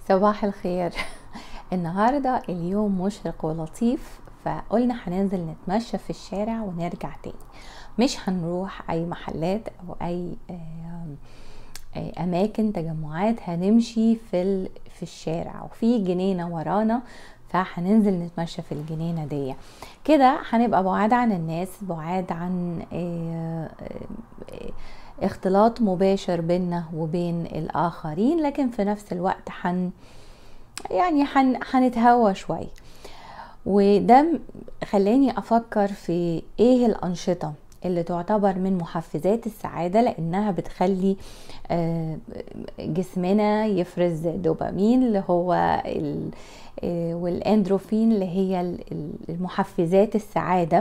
صباح الخير النهاردة اليوم مشرق ولطيف فقلنا هننزل نتمشى في الشارع ونرجع تاني مش هنروح اي محلات او اي آم، آه، اماكن تجمعات هنمشي في ال- في الشارع وفي جنينة ورانا فهننزل نتمشى في الجنينة دي كده هنبقى بعاد عن الناس بعاد عن آه، آه، اختلاط مباشر بيننا وبين الآخرين لكن في نفس الوقت حن يعني حن هنتهوى شوية وده م- خلاني أفكر في إيه الأنشطة اللي تعتبر من محفزات السعادة لأنها بتخلي آه، جسمنا يفرز دوبامين اللي هو ال- آه، والاندروفين اللي هي ال- ال- المحفزات السعادة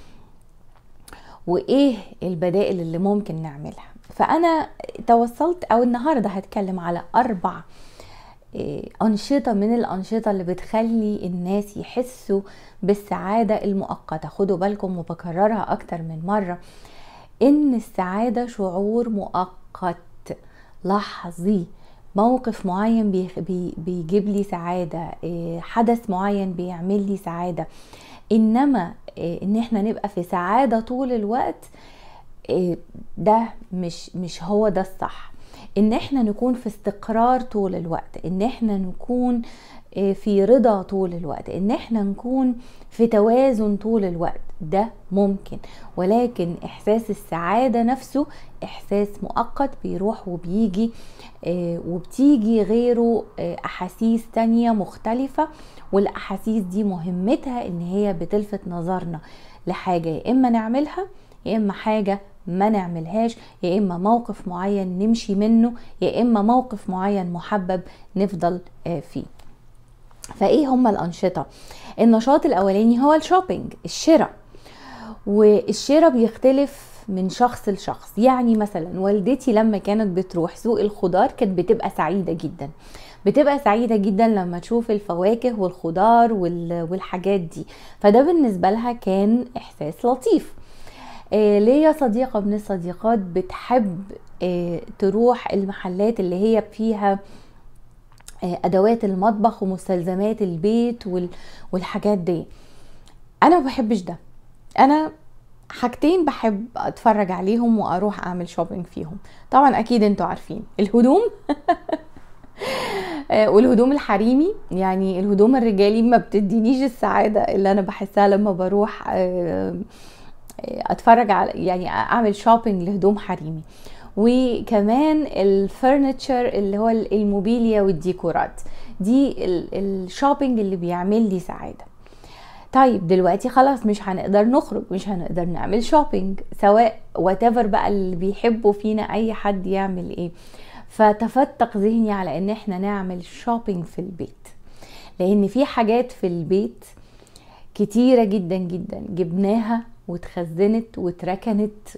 وايه البدائل اللي ممكن نعملها فانا توصلت او النهارده هتكلم على اربع إيه، أنشطة من الأنشطة اللي بتخلي الناس يحسوا بالسعادة المؤقتة خدوا بالكم وبكررها أكتر من مرة إن السعادة شعور مؤقت لحظي موقف معين بيخ- بي- بيجيب لي سعادة إيه، حدث معين بيعمل لي سعادة إنما إيه، إن إحنا نبقى في سعادة طول الوقت إيه، ده مش مش هو ده الصح ان احنا نكون في استقرار طول الوقت ان احنا نكون إيه، في رضا طول الوقت ان احنا نكون في توازن طول الوقت ده ممكن ولكن احساس السعادة نفسه احساس مؤقت بيروح وبيجي إيه، وبتيجي غيره إيه، احاسيس تانية مختلفة والاحاسيس دي مهمتها ان هي بتلفت نظرنا لحاجة يا اما نعملها يا اما حاجه ما نعملهاش يا اما موقف معين نمشي منه يا اما موقف معين محبب نفضل آه، فيه فايه هما الانشطه النشاط الاولاني هو الشوبينج الشراء والشراء بيختلف من شخص لشخص يعني مثلا والدتي لما كانت بتروح سوق الخضار كانت بتبقى سعيده جدا بتبقى سعيدة جدا لما تشوف الفواكه والخضار وال- والحاجات دي فده بالنسبة لها كان إحساس لطيف آه، ليا صديقة من الصديقات بتحب آه، تروح المحلات اللي هي فيها آه، أدوات المطبخ ومستلزمات البيت وال- والحاجات دي أنا ما بحبش ده أنا حاجتين بحب اتفرج عليهم واروح اعمل شوبينج فيهم طبعا اكيد انتوا عارفين الهدوم آه، والهدوم الحريمي يعني الهدوم الرجالي ما بتدينيش السعادة اللي انا بحسها لما بروح آه، اتفرج على يعني اعمل شوبينج لهدوم حريمي وكمان الفرنتشر اللي هو الموبيليا والديكورات دي ال- الشوبينج اللي بيعمل لي سعاده طيب دلوقتي خلاص مش هنقدر نخرج مش هنقدر نعمل شوبينج سواء واتيفر بقى اللي بيحبوا فينا اي حد يعمل ايه فتفتق ذهني على ان احنا نعمل شوبينج في البيت لان في حاجات في البيت كتيرة جدا جدا جبناها واتخزنت واتركنت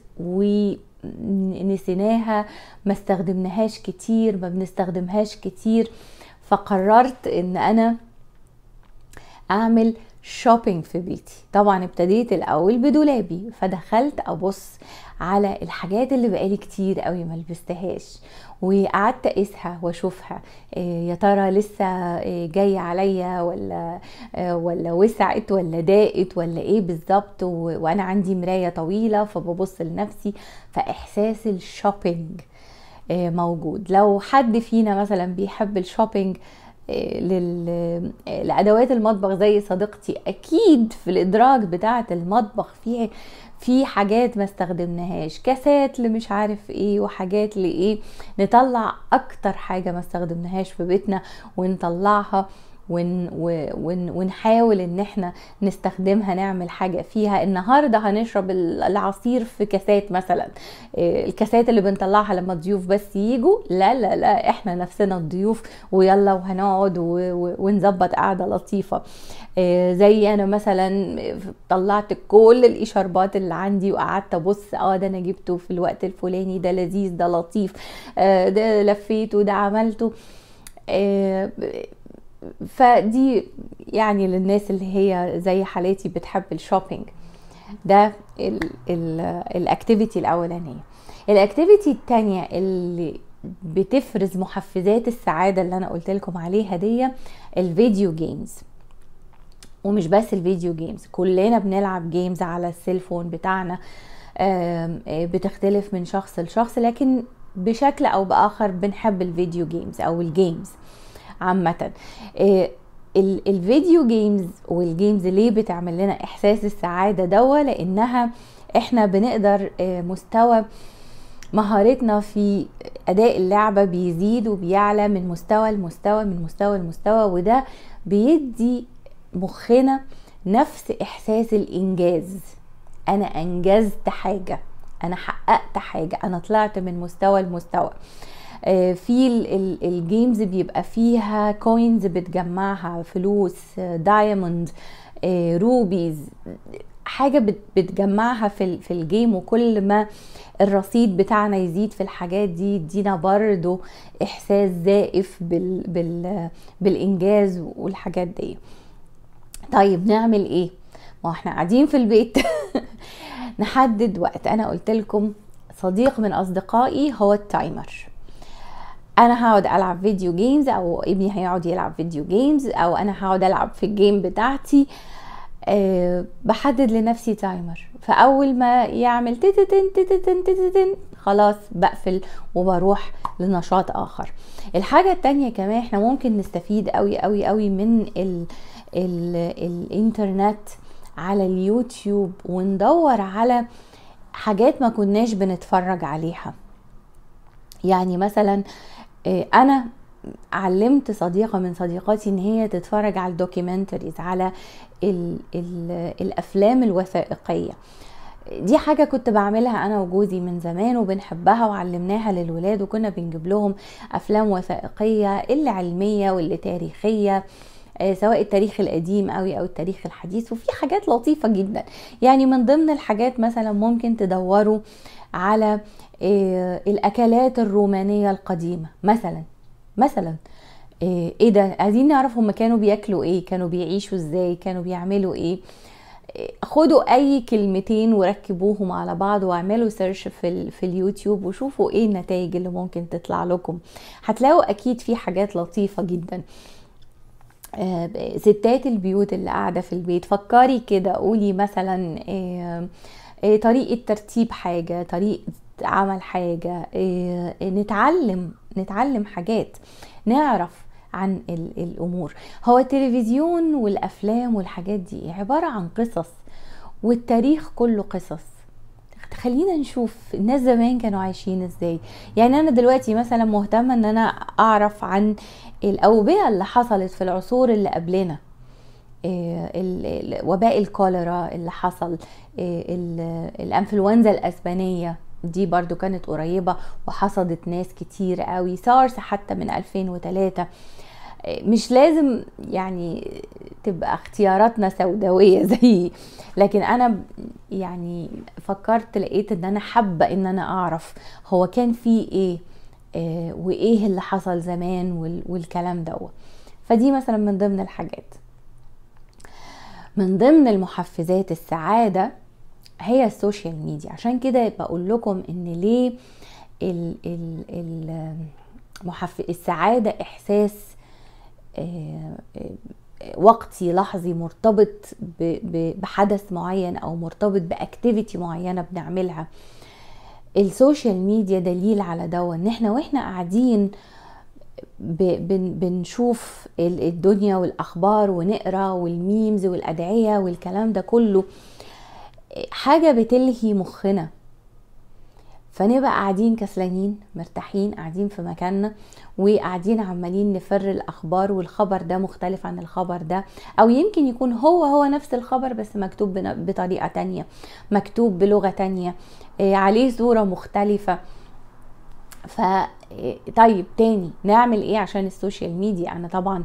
ونسيناها ما استخدمناهاش كتير ما بنستخدمهاش كتير فقررت ان انا اعمل شوبينج في بيتي طبعا ابتديت الاول بدولابي فدخلت ابص على الحاجات اللي بقالي كتير قوي ما لبستهاش وقعدت اقيسها واشوفها إيه يا ترى لسه إيه جاي عليا ولا آه، ولا وسعت ولا ضاقت ولا ايه بالظبط و- وانا عندي مرايه طويله فببص لنفسي فاحساس الشوبينج آه، موجود لو حد فينا مثلا بيحب الشوبينج آه، لل... آه، لادوات المطبخ زي صديقتي اكيد في الادراج بتاعه المطبخ فيه في حاجات ما استخدمناهاش كاسات اللي مش عارف ايه وحاجات لايه نطلع اكتر حاجه ما استخدمناهاش في بيتنا ونطلعها ون و- ون ونحاول ان احنا نستخدمها نعمل حاجة فيها النهاردة هنشرب ال- العصير في كاسات مثلا إيه، الكاسات اللي بنطلعها لما الضيوف بس يجوا لا لا لا احنا نفسنا الضيوف ويلا وهنقعد و- و- ونظبط قعدة لطيفة إيه، زي انا مثلا طلعت كل الاشاربات اللي عندي وقعدت ابص اه ده انا جبته في الوقت الفلاني ده لذيذ ده لطيف آه، ده لفيته ده عملته آه، فدي يعني للناس اللي هي زي حالاتي بتحب الشوبينج ده الاكتيفيتي الاولانيه الاكتيفيتي التانية اللي بتفرز محفزات السعاده اللي انا قلت لكم عليها دي الفيديو جيمز ومش بس الفيديو جيمز كلنا بنلعب جيمز على السيلفون بتاعنا بتختلف من شخص لشخص لكن بشكل او باخر بنحب الفيديو جيمز او الجيمز عامه الفيديو جيمز والجيمز ليه بتعمل لنا احساس السعاده دوا لانها احنا بنقدر مستوى مهارتنا في اداء اللعبه بيزيد وبيعلى من مستوى لمستوى من مستوى لمستوى وده بيدي مخنا نفس احساس الانجاز انا انجزت حاجه انا حققت حاجه انا طلعت من مستوى لمستوى في الجيمز بيبقى فيها كوينز بتجمعها فلوس دايموند روبيز حاجة بتجمعها في في الجيم وكل ما الرصيد بتاعنا يزيد في الحاجات دي يدينا برضو احساس زائف بال بال بالانجاز والحاجات دي طيب نعمل ايه ما احنا قاعدين في البيت نحدد وقت انا قلت لكم صديق من اصدقائي هو التايمر انا هقعد العب فيديو جيمز او ابني هيقعد يلعب فيديو جيمز او انا هقعد العب في الجيم بتاعتي أه بحدد لنفسي تايمر فاول ما يعمل تتتن تتتن تتتن خلاص بقفل وبروح لنشاط اخر الحاجة التانية كمان احنا ممكن نستفيد قوي قوي قوي من ال ال الانترنت على اليوتيوب وندور على حاجات ما كناش بنتفرج عليها يعني مثلا انا علمت صديقة من صديقاتي ان هي تتفرج على الدوكيومنتريز على ال ال الافلام الوثائقية دي حاجة كنت بعملها انا وجوزي من زمان وبنحبها وعلمناها للولاد وكنا بنجيب لهم افلام وثائقية اللي علمية واللي تاريخية سواء التاريخ القديم قوي او التاريخ الحديث وفي حاجات لطيفة جدا يعني من ضمن الحاجات مثلا ممكن تدوروا على الاكلات الرومانية القديمة مثلا مثلا ايه ده عايزين نعرف هم كانوا بياكلوا ايه كانوا بيعيشوا ازاي كانوا بيعملوا ايه خدوا اي كلمتين وركبوهم على بعض واعملوا سيرش في, ال في اليوتيوب وشوفوا ايه النتائج اللي ممكن تطلع لكم هتلاقوا اكيد في حاجات لطيفة جدا ستات البيوت اللي قاعدة في البيت فكري كده قولي مثلا طريقة ترتيب حاجة طريقة عمل حاجة نتعلم نتعلم حاجات نعرف عن الامور هو التلفزيون والافلام والحاجات دي عبارة عن قصص والتاريخ كله قصص خلينا نشوف الناس زمان كانوا عايشين ازاي يعني انا دلوقتي مثلا مهتمة ان انا اعرف عن الاوبئة اللي حصلت في العصور اللي قبلنا وباء الكوليرا اللي حصل الانفلونزا الاسبانية دي برضو كانت قريبة وحصدت ناس كتير قوي سارس حتى من 2003 مش لازم يعني تبقى اختياراتنا سوداوية زي لكن انا يعني فكرت لقيت ان انا حابة ان انا اعرف هو كان في ايه آه وايه اللي حصل زمان والكلام ده فدي مثلا من ضمن الحاجات من ضمن المحفزات السعادة هي السوشيال ميديا عشان كده بقول لكم ان ليه ال ال ال محف... السعادة احساس وقتي لحظي مرتبط بحدث معين او مرتبط باكتيفيتي معينه بنعملها السوشيال ميديا دليل على ده ان احنا واحنا قاعدين بن بنشوف الدنيا والاخبار ونقرا والميمز والادعيه والكلام ده كله حاجه بتلهي مخنا فنبقى قاعدين كسلانين مرتاحين قاعدين في مكاننا وقاعدين عمالين نفر الاخبار والخبر ده مختلف عن الخبر ده او يمكن يكون هو هو نفس الخبر بس مكتوب بطريقة تانية مكتوب بلغة تانية عليه صورة مختلفة ف طيب تاني نعمل ايه عشان السوشيال ميديا انا طبعا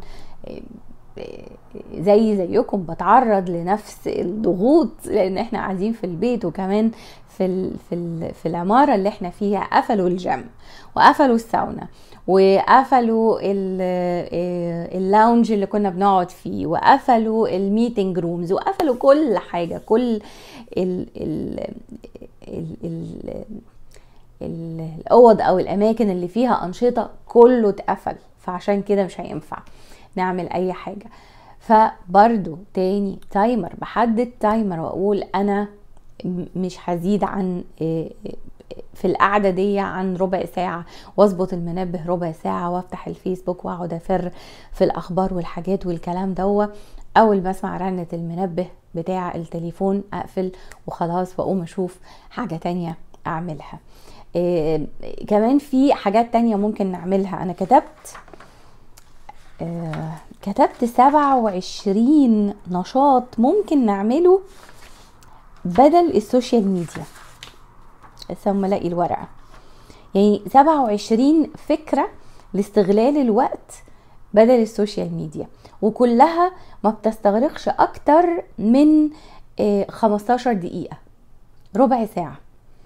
زي زيكم بتعرض لنفس الضغوط لان احنا قاعدين في البيت وكمان في ال في ال في العماره اللي احنا فيها قفلوا الجيم وقفلوا الساونا وقفلوا اللاونج اللي كنا بنقعد فيه وقفلوا الميتنج رومز وقفلوا كل حاجه كل ال ال ال ال الاوض او الاماكن اللي فيها انشطه كله اتقفل فعشان كده مش هينفع نعمل اي حاجه فبرضو تاني تايمر بحدد تايمر واقول انا مش هزيد عن في القعده دي عن ربع ساعه واظبط المنبه ربع ساعه وافتح الفيسبوك واقعد افر في الاخبار والحاجات والكلام دوا اول ما اسمع رنه المنبه بتاع التليفون اقفل وخلاص واقوم اشوف حاجه تانية اعملها إيه كمان في حاجات تانية ممكن نعملها انا كتبت إيه كتبت سبعة وعشرين نشاط ممكن نعمله بدل السوشيال ميديا ثم الاقي الورقة يعني سبعة وعشرين فكرة لاستغلال الوقت بدل السوشيال ميديا وكلها ما بتستغرقش اكتر من 15 دقيقة ربع ساعة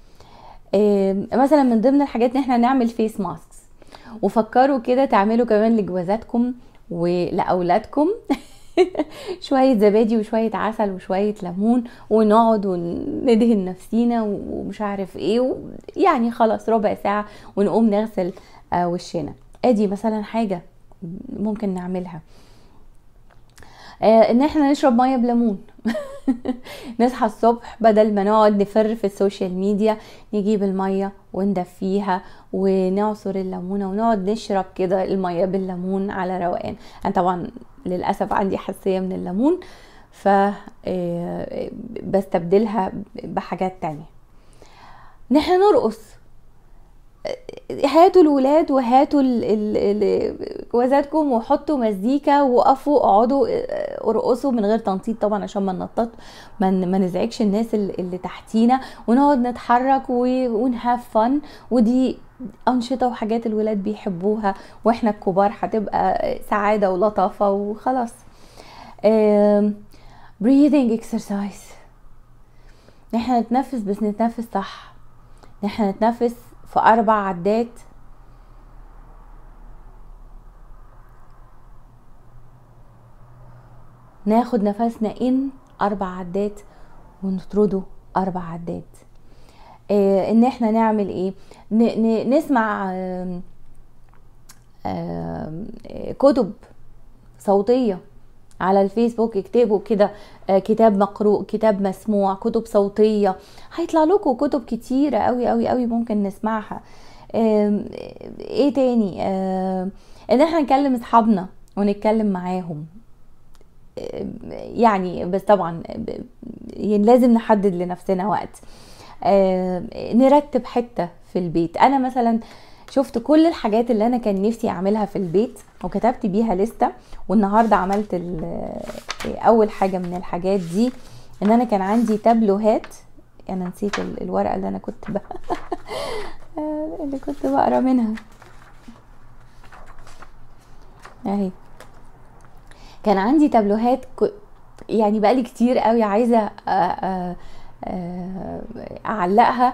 مثلا من ضمن الحاجات ان احنا نعمل فيس ماسكس وفكروا كده تعملوا كمان لجوازاتكم ولاولادكم شوية زبادي وشوية عسل وشوية ليمون ونقعد وندهن نفسينا ومش عارف ايه و... يعني خلاص ربع ساعة ونقوم نغسل وشنا ادي مثلا حاجة ممكن نعملها ان احنا نشرب ميه بليمون نصحى الصبح بدل ما نقعد نفر في السوشيال ميديا نجيب الميه وندفيها ونعصر الليمونه ونقعد نشرب كده الميه بالليمون على روقان انا طبعا للاسف عندي حساسيه من الليمون ف بستبدلها بحاجات تانية ان احنا نرقص هاتوا الولاد وهاتوا جوازاتكم وحطوا مزيكا وقفوا اقعدوا ارقصوا من غير تنطيط طبعا عشان ما ننطط ما نزعجش الناس اللي تحتينا ونقعد نتحرك ونهاف فن ودي أنشطة وحاجات الولاد بيحبوها وإحنا الكبار هتبقى سعادة ولطافة وخلاص breathing exercise نحن نتنفس بس نتنفس صح نحن نتنفس في أربع عدات ناخد نفسنا إن أربع عدات ونطرده أربع عدات آه ان احنا نعمل ايه ن ن نسمع آه آه كتب صوتيه على الفيسبوك اكتبوا كده كتاب مقروء كتاب مسموع كتب صوتيه هيطلع لكم كتب كتيره قوي قوي قوي ممكن نسمعها ايه تاني ان احنا نكلم اصحابنا ونتكلم معاهم يعني بس طبعا يعني لازم نحدد لنفسنا وقت آه نرتب حته في البيت انا مثلا شفت كل الحاجات اللي انا كان نفسي اعملها في البيت وكتبت بيها لستة والنهاردة عملت اول حاجة من الحاجات دي ان انا كان عندي تابلوهات انا نسيت الورقة اللي انا كنت ب... اللي كنت بقرا منها اهي كان عندي تابلوهات ك... يعني بقالي كتير قوي عايزة أ... أ... اعلقها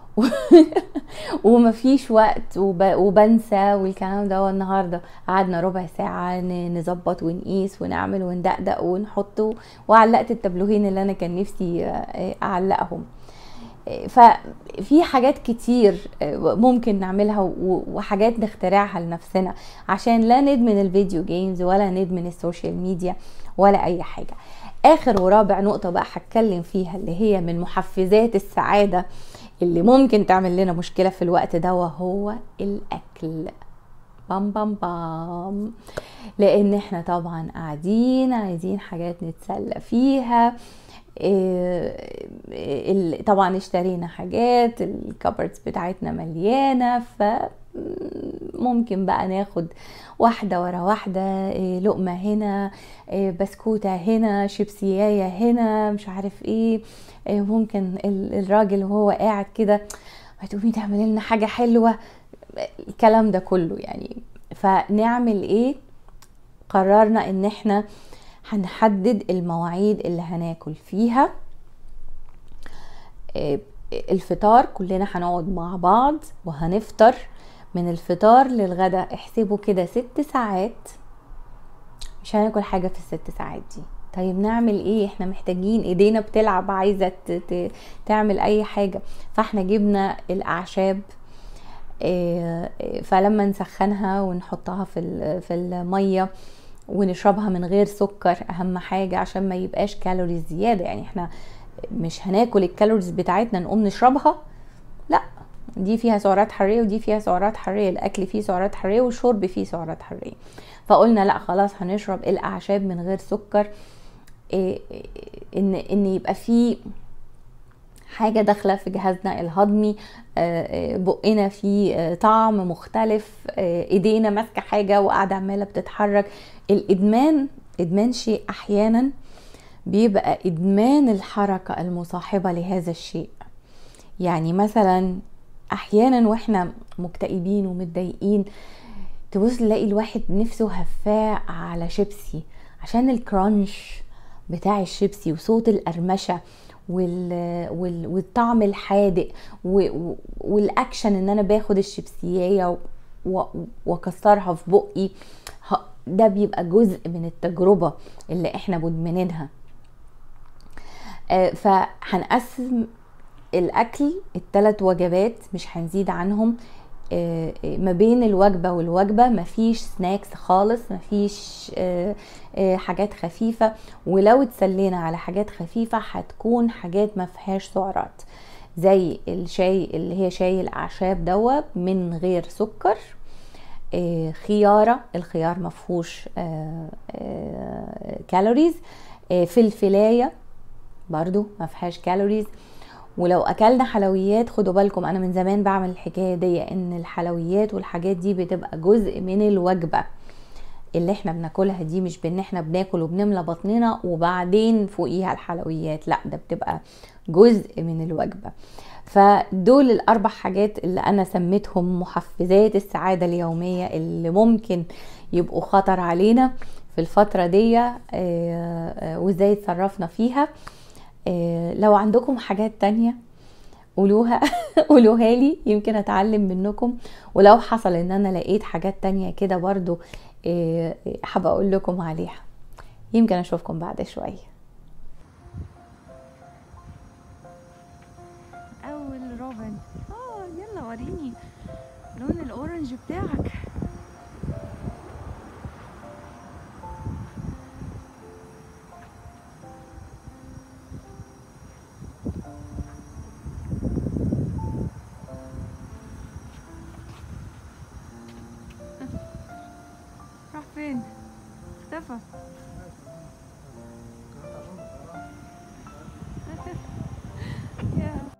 ومفيش وقت وب... وبنسى والكلام ده النهارده قعدنا ربع ساعه نظبط ونقيس ونعمل وندقدق ونحط وعلقت التابلوهين اللي انا كان نفسي اعلقهم ففي حاجات كتير ممكن نعملها وحاجات نخترعها لنفسنا عشان لا ندمن الفيديو جيمز ولا ندمن السوشيال ميديا ولا اي حاجه اخر ورابع نقطه بقى هتكلم فيها اللي هي من محفزات السعاده اللي ممكن تعمل لنا مشكله في الوقت ده وهو الاكل بام بام بام لان احنا طبعا قاعدين عايزين حاجات نتسلى فيها إيه طبعا اشترينا حاجات الكابرتس بتاعتنا مليانه ف ممكن بقى ناخد واحدة ورا واحدة إيه لقمة هنا إيه بسكوتة هنا شيبسياية هنا مش عارف ايه, إيه ممكن الراجل وهو قاعد كده هتقومي تعملي لنا حاجة حلوة الكلام ده كله يعني فنعمل ايه قررنا ان احنا هنحدد المواعيد اللي هناكل فيها الفطار كلنا هنقعد مع بعض وهنفطر من الفطار للغدا احسبوا كده ست ساعات مش هناكل حاجة في الست ساعات دي طيب نعمل ايه احنا محتاجين ايدينا بتلعب عايزة تعمل اي حاجة فاحنا جبنا الاعشاب آه، آه، فلما نسخنها ونحطها في ال- في الميه ونشربها من غير سكر اهم حاجه عشان ما يبقاش كالوريز زياده يعني احنا مش هناكل الكالوريز بتاعتنا نقوم نشربها لا دي فيها سعرات حراريه ودي فيها سعرات حراريه الاكل فيه سعرات حراريه والشرب فيه سعرات حراريه فقلنا لا خلاص هنشرب الاعشاب من غير سكر إيه إيه ان ان يبقى فيه حاجه داخله في جهازنا الهضمي آه، آه، بقنا فيه آه، طعم مختلف آه، ايدينا ماسكه حاجه وقاعده عماله بتتحرك الادمان ادمان شيء احيانا بيبقى ادمان الحركه المصاحبه لهذا الشيء يعني مثلا احيانا واحنا مكتئبين ومتضايقين تبص تلاقي الواحد نفسه هفاء على شيبسي عشان الكرانش بتاع الشيبسي وصوت القرمشه وال... وال... والطعم الحادق و... و- والاكشن ان انا باخد الشيبسيايه و... واكسرها في بقي ه- ده بيبقى جزء من التجربه اللي احنا مدمنينها آه، فهنقسم الاكل الثلاث وجبات مش هنزيد عنهم آه، آه، ما بين الوجبه والوجبه مفيش سناكس خالص مفيش آه، آه، حاجات خفيفه ولو اتسلينا على حاجات خفيفه هتكون حاجات ما فيهاش سعرات زي الشاي اللي هي شاي الاعشاب دوا من غير سكر آه، خياره الخيار مفهوش آه، آه، كالوريز آه، فلفلايه برضو ما فيهاش كالوريز ولو اكلنا حلويات خدوا بالكم انا من زمان بعمل الحكايه دي ان الحلويات والحاجات دي بتبقى جزء من الوجبه اللي احنا بناكلها دي مش بان احنا بناكل وبنملى بطننا وبعدين فوقيها الحلويات لا ده بتبقى جزء من الوجبه فدول الاربع حاجات اللي انا سميتهم محفزات السعاده اليوميه اللي ممكن يبقوا خطر علينا في الفتره دي آه، آه، وازاي اتصرفنا فيها آه، لو عندكم حاجات تانية قولوها قولوها لي يمكن اتعلم منكم ولو حصل ان انا لقيت حاجات تانية كده برضو آه، آه، حابة اقول لكم عليها يمكن اشوفكم بعد شوية اول روبن اه يلا وريني لون الاورنج بتاعك راح فين اختفى يا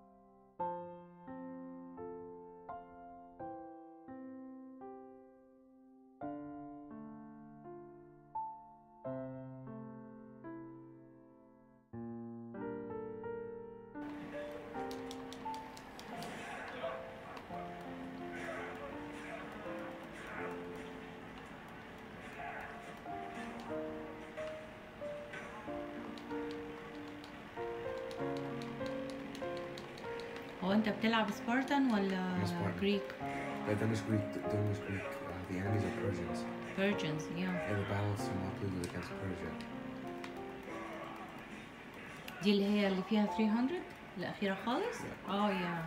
هو انت بتلعب سبارتان ولا سبارتان. جريك لا ده مش جريك دول مش جريك uh, the enemies are Persians فيرجنز يا yeah, the battle of Thermopylae against Persia دي اللي هي اللي فيها 300 الأخيرة خالص اه يا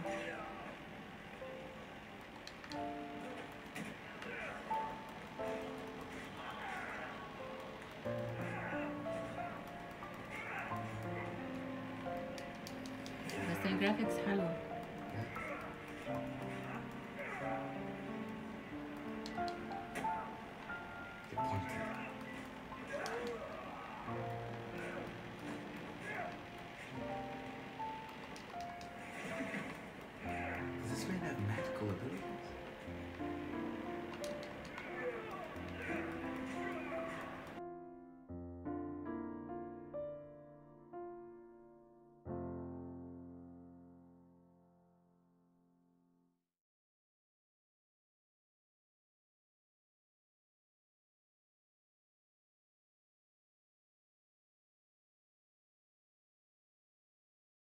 بس الجرافيكس حلوة